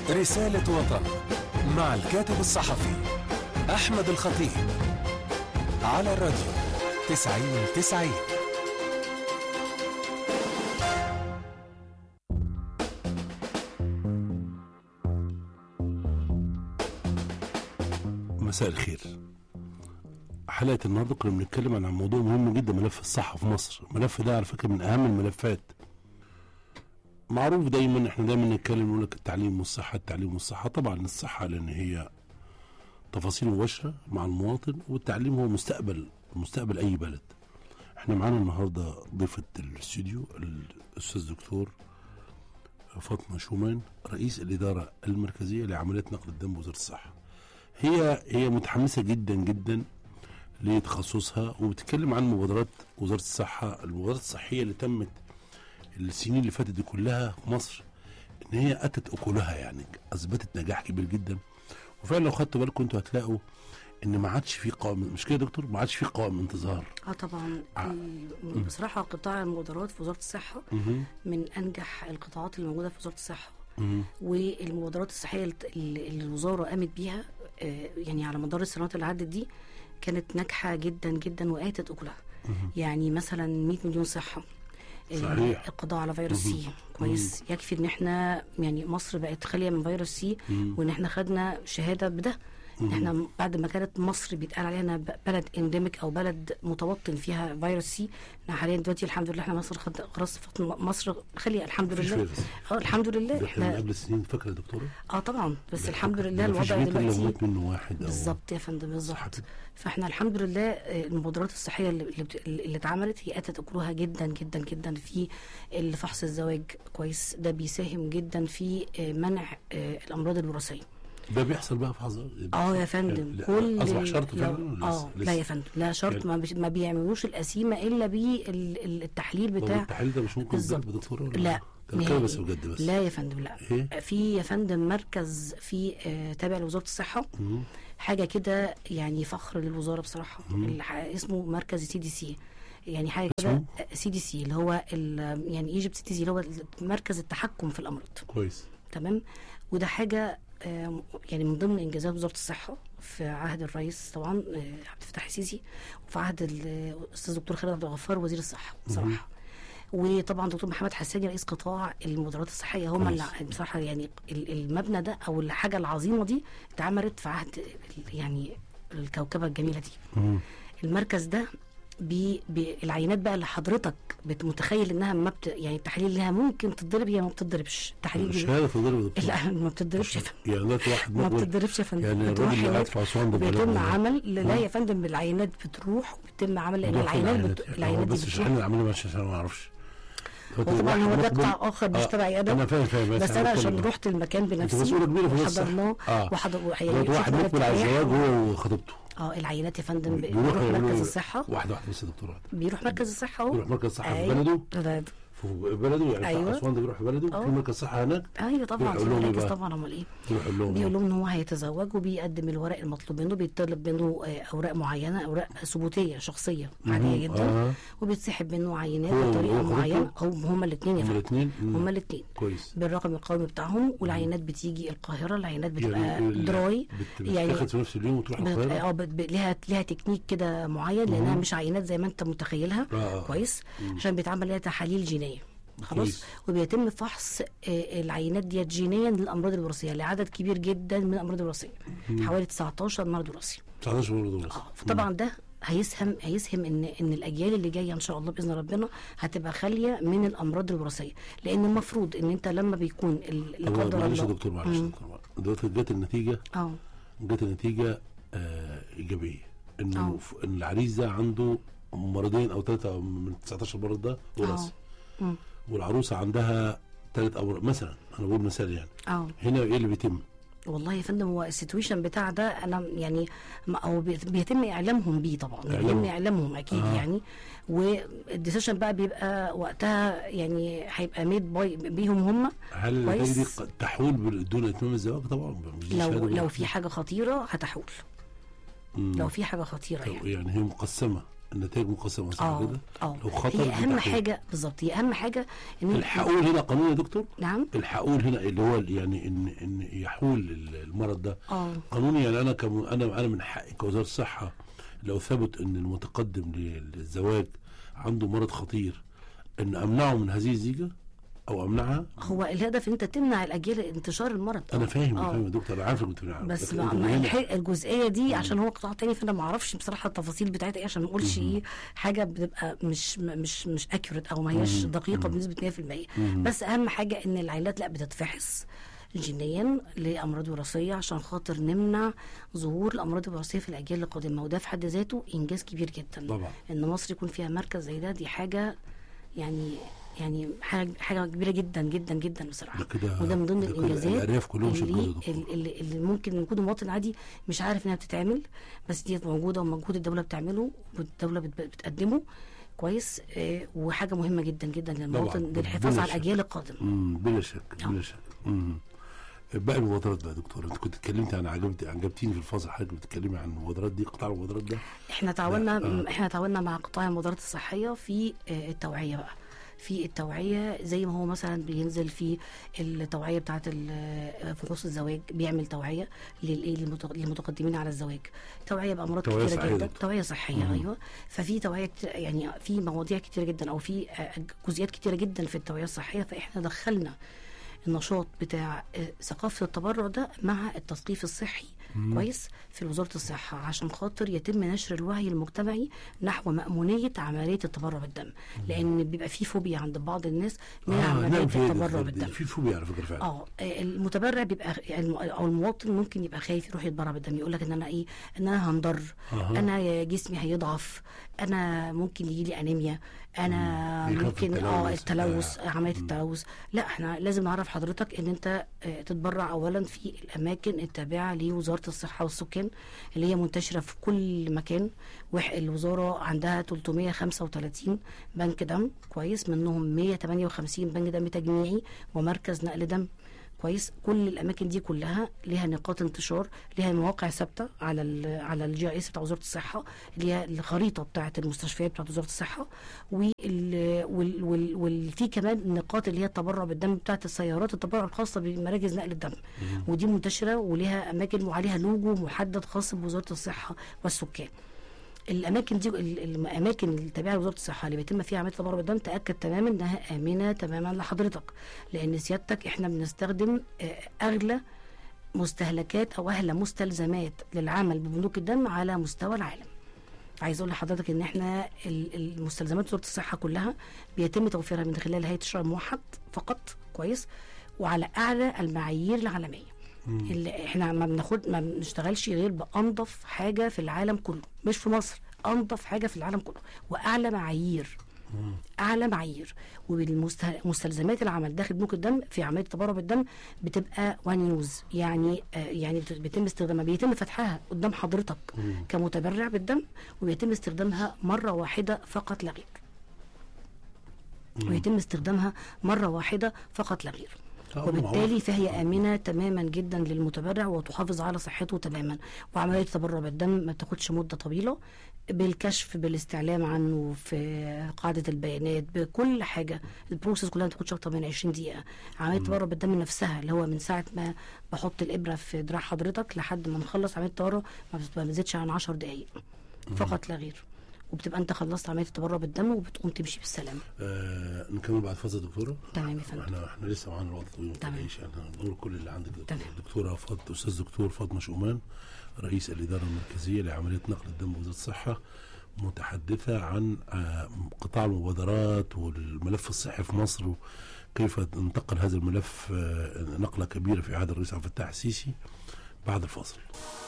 رسالة وطن مع الكاتب الصحفي أحمد الخطيب على الراديو تسعين تسعين مساء الخير حلقة النهاردة كنا بنتكلم عن موضوع مهم جدا ملف الصحة في مصر الملف ده على فكرة من أهم الملفات معروف دايما احنا دايما نتكلم نقول لك التعليم والصحة التعليم والصحة طبعا الصحة لأن هي تفاصيل مباشرة مع المواطن والتعليم هو مستقبل مستقبل أي بلد احنا معانا النهاردة ضيفة الاستوديو الأستاذ دكتور فاطمة شومان رئيس الإدارة المركزية لعمليات نقل الدم بوزارة الصحة هي هي متحمسة جدا جدا لتخصصها وبتتكلم عن مبادرات وزارة الصحة المبادرات الصحية اللي تمت السنين اللي فاتت دي كلها في مصر ان هي اتت اكلها يعني اثبتت نجاح كبير جدا وفعلا لو خدتوا بالكم انتوا هتلاقوا ان ما عادش في قوائم مش كده يا دكتور ما عادش في قوائم انتظار اه طبعا آه. ال- بصراحه قطاع المبادرات في وزاره الصحه مهم. من انجح القطاعات اللي موجوده في وزاره الصحه مهم. والمبادرات الصحيه اللي اللي الوزاره قامت بيها آه، يعني على مدار السنوات اللي عدت دي كانت ناجحه جدا جدا واتت اكلها يعني مثلا 100 مليون صحه آه، صحيح. القضاء على فيروس سي كويس يكفي ان احنا يعني مصر بقت خاليه من فيروس سي وان احنا خدنا شهاده بده ان احنا بعد ما كانت مصر بيتقال عليها انها ب- بلد انديميك او بلد متوطن فيها فيروس سي احنا حاليا دلوقتي الحمد لله احنا مصر خد خلاص فط- مصر خاليه الحمد مفيش لله فيروس. اه الحمد لله ده احنا من احنا قبل السنين فاكره يا دكتوره اه طبعا بس ده الحمد فاكرة. لله ده مفيش الوضع بيت إلا دلوقتي موت منه واحد او بالظبط يا فندم بالظبط صح. فاحنا الحمد لله آه، المبادرات الصحيه اللي اللي بت- اللي اتعملت هي اتت اكلها جدا جدا جدا في فحص الزواج كويس ده بيساهم جدا في آه، منع آه، الامراض الوراثيه ده بيحصل بقى في حظر اه يا فندم لا، كل اصبح ال- شرط لو- فعلا ولا اه لسه؟ لا يا فندم لا شرط يعني- ما, بيش- ما بيعملوش القسيمه الا بالتحليل طب بتاع التحليل ده مش ممكن بالظبط. يتضرب يا دكتوره ولا لا ده كده نهائي. بس بجد بس لا يا فندم لا إيه؟ في يا فندم مركز في آه، تابع لوزاره الصحه مم. حاجه كده يعني فخر للوزاره بصراحه الح- اسمه مركز سي دي سي يعني حاجه كده سي دي سي اللي هو ال- يعني ايجيبت سي دي سي اللي هو مركز التحكم في الامراض كويس تمام وده حاجه آه، يعني من ضمن انجازات وزاره الصحه في عهد الرئيس طبعا آه، عبد الفتاح السيسي وفي عهد الاستاذ دكتور خالد عبد الغفار وزير الصحه بصراحه وطبعا دكتور محمد حساني رئيس قطاع المبادرات الصحيه هم اللي بصراحه يعني ال- المبنى ده او الحاجه العظيمه دي اتعملت في عهد ال- يعني الكوكبه الجميله دي مم. المركز ده بي بي العينات بقى اللي حضرتك بت- متخيل انها ما بت يعني التحاليل لها ممكن تتضرب هي ما بتتضربش التحاليل دي الشهاده تضرب يا دكتور لا ما بتتضربش يا فندم يعني دلوقتي واحد ما مقبل بتتضربش يا فندم يعني بتروح الراجل اللي قاعد هناك في اسوان ده بيتم بلغنا. عمل لا يا فندم العينات بتروح وبيتم عمل لان موضوع العينات بت... يعني هو العينات بس دي شحن بتروح العمليه ماشي عشان ما اعرفش وطبعا هو ده قطاع اخر مش آه، تبعي انا انا فاهم فاهم بس انا عشان بتكلم. رحت المكان بنفسي مسؤولة كبيرة في الصحة. وحضرناه آه. وحضر دلوقتي واحد شفنا مقبل على التريح. الزواج هو وخطيبته اه العينات يا فندم ب- بيروح بيروح يعملوا- مركز الصحه واحده واحده بس يا دكتور واحده بيروح مركز الصحه اهو بيروح مركز الصحه في أيوة. بلده ده- في بلده يعني أيوة. أيوة. اسوان ده بيروح في بلده آه. في مركز صحه هناك ايوه طبعا بيقول لهم إيه مركز بقى؟ طبعا امال ايه يروح يقول لهم بيقول لهم ان هو هيتزوج وبيقدم الورق المطلوب منه بيطلب منه آه، اوراق معينه اوراق ثبوتيه شخصيه عاديه جدا آه. وبيتسحب منه عينات هو- بطريقه هو معينه خطيبته؟ هم هما الاثنين يا هما فندم الاثنين هما الاثنين كويس بالرقم القومي بتاعهم والعينات بتيجي القاهره العينات بتبقى يعني ال- دراي بت- يعني بتتاخد في نفس اليوم وتروح بت... القاهره اه بت... ب- لها لها تكنيك كده معين لانها مش عينات زي ما انت متخيلها آه، آه. كويس عشان بيتعمل لها تحاليل جينيه خلاص كويس. وبيتم فحص آه، العينات ديت جينيا للامراض الوراثيه لعدد كبير جدا من الامراض الوراثيه حوالي 19 مرض وراثي 19 برضه بس اه فطبعا ده هيسهم هيسهم ان ان الاجيال اللي جايه ان شاء الله باذن ربنا هتبقى خاليه من الامراض الوراثيه لان المفروض ان انت لما بيكون ال- لا طب قدر معلش يا الله دكتور معلش يا مم. دكتور معلش. دلوقتي جت النتيجه اه جت النتيجه آه ايجابيه انه آه. ف- ان العريس ده عنده مرضين او ثلاثه من 19 مرض ده وراثي اه مم. والعروسه عندها ثلاث امراض مثلا انا بقول مثال يعني اه هنا ايه اللي بيتم؟ والله يا فندم هو السيتويشن بتاع ده انا يعني ما- هو بي- بيتم اعلامهم بيه طبعا بيتم إعلامهم. اعلامهم اكيد آه. آه. يعني والديسيشن بقى بيبقى وقتها يعني هيبقى ميد باي بيهم هم هل النتائج دي كويس. قد تحول بال- دون اتمام الزواج طبعا مش دي لو شهادة لو بقى. في حاجه خطيره هتحول مم. لو في حاجه خطيره طب يعني يعني هي مقسمه النتائج مقسمه صح اه كده اه لو خطر هي اهم بتاخد- حاجه بالظبط هي اهم حاجه ان الحقول هنا قانون يا دكتور نعم الحقول هنا اللي هو يعني ان ان يحول ال- المرض ده اه قانوني يعني انا كم انا انا من حقي كوزاره الصحه لو ثبت ان المتقدم ل- للزواج عنده مرض خطير ان امنعه من هذه الزيجه او امنعها هو الهدف ان انت تمنع الاجيال انتشار المرض انا فاهم آه. فاهم يا دكتور انا عارف كنت بس لكن مع أنت مع هنا- الح- الجزئيه دي عشان هو قطاع تاني فانا ما اعرفش بصراحه التفاصيل بتاعتها ايه عشان ما اقولش ايه حاجه بتبقى مش مش مش اكيوريت او ما هياش دقيقه بنسبه 100% بس اهم حاجه ان العائلات لا بتتفحص جينيا لامراض وراثيه عشان خاطر نمنع ظهور الامراض الوراثيه في الاجيال القادمه وده في حد ذاته انجاز كبير جدا طبعا ان مصر يكون فيها مركز زي ده دي حاجه يعني يعني حاجه حاجه كبيره جدا جدا جدا بصراحه ده كده وده من ضمن ده كده الانجازات الارياف كلهم شكلوا يا اللي, دكتور اللي, اللي ممكن يكون مواطن عادي مش عارف انها بتتعمل بس دي موجوده ومجهود الدوله بتعمله والدوله بت- بتقدمه كويس آه وحاجه مهمه جدا جدا للمواطن طبعاً، للحفاظ بلا على شك. الاجيال القادمه امم بلا شك آه. بلا شك امم باقي المبادرات بقى يا دكتور انت كنت اتكلمت عن عجبت عجبتيني في الفاصل حضرتك بتتكلمي عن المبادرات دي قطاع المبادرات ده احنا تعاوننا لا، آه. احنا تعاوننا مع قطاع المبادرات الصحيه في آه، التوعيه بقى في التوعيه زي ما هو مثلا بينزل في التوعيه بتاعه ال- فحوص الزواج بيعمل توعيه للإيه؟ للمت- للمتقدمين على الزواج توعيه بامراض توعية كتيره صحية جدا دكتور. توعيه صحيه ايوه ففي توعيه كتير يعني في مواضيع كتيره جدا او في آه، جزئيات كتيره جدا في التوعيه الصحيه فاحنا دخلنا النشاط بتاع آه، ثقافه التبرع ده مع التثقيف الصحي كويس في وزاره الصحه عشان خاطر يتم نشر الوعي المجتمعي نحو مأمونيه عمليه التبرع بالدم لان بيبقى في فوبيا عند بعض الناس من اه عمليه نعم في التبرع بالدم في فوبيا على فكره فعلا اه المتبرع بيبقى الم- او المواطن ممكن يبقى خايف يروح يتبرع بالدم يقول لك ان انا ايه ان انا هنضر أها. انا جسمي هيضعف انا ممكن يجي لي انيميا انا مم. يخاف ممكن التلوث. اه التلوث آه. عمليه التلوث لا احنا لازم نعرف حضرتك ان انت آه، تتبرع اولا في الاماكن التابعه لوزاره الصحه والسكان اللي هي منتشره في كل مكان وح- الوزاره عندها 335 بنك دم كويس منهم 158 بنك دم تجميعي ومركز نقل دم كويس كل الاماكن دي كلها ليها نقاط انتشار ليها مواقع ثابته على ال على الجي اس بتاع وزاره الصحه اللي هي الخريطه بتاعه المستشفيات بتاعه وزاره الصحه وال وال وال وال في كمان النقاط اللي هي التبرع بالدم بتاعه السيارات التبرع الخاصه بمراكز نقل الدم ودي منتشره وليها اماكن وعليها لوجو محدد خاص بوزاره الصحه والسكان الاماكن دي ال- الاماكن التابعه لوزاره الصحه اللي بيتم فيها عمليه التبرع بالدم تاكد تماما انها امنه تماما لحضرتك لان سيادتك احنا بنستخدم آه، اغلى مستهلكات او اغلى مستلزمات للعمل ببنوك الدم على مستوى العالم عايز اقول لحضرتك ان احنا ال- المستلزمات وزاره الصحه كلها بيتم توفيرها من خلال هيئه الشرع الموحد فقط كويس وعلى اعلى المعايير العالميه اللي احنا ما بناخد ما بنشتغلش غير بانظف حاجه في العالم كله مش في مصر انظف حاجه في العالم كله واعلى معايير اعلى معايير ومستلزمات العمل داخل بنوك الدم في عمليه التبرع بالدم بتبقى وان يوز يعني آه يعني بت- بيتم استخدامها بيتم فتحها قدام حضرتك كمتبرع بالدم وبيتم استخدامها مره واحده فقط لا غير ويتم استخدامها مره واحده فقط لا غير آه، وبالتالي معروف. فهي آمنة تماما جدا للمتبرع وتحافظ على صحته تماما وعملية التبرع بالدم ما بتاخدش مدة طويلة بالكشف بالاستعلام عنه في قاعدة البيانات بكل حاجة البروسيس كلها ما بتاخدش أكتر من 20 دقيقة عملية التبرع بالدم نفسها اللي هو من ساعة ما بحط الإبرة في دراع حضرتك لحد ما نخلص عملية التبرع ما بت- ما بتزيدش عن 10 دقايق فقط لا غير وبتبقى انت خلصت عمليه التبرع بالدم وبتقوم تمشي بالسلامه آه نكمل بعد فاصل دكتوره تمام يا فندم احنا احنا لسه معانا الوقت طويل ما تمام. تقلقيش احنا بنقول كل اللي عندك دكتور. تمام. دكتوره فاضل استاذ دكتور فاطمه شومان رئيس الاداره المركزيه لعمليه نقل الدم بوزاره الصحه متحدثه عن آه، قطاع المبادرات والملف الصحي في مصر وكيف انتقل هذا الملف آه، نقله كبيره في عهد الرئيس عبد الفتاح السيسي بعد الفاصل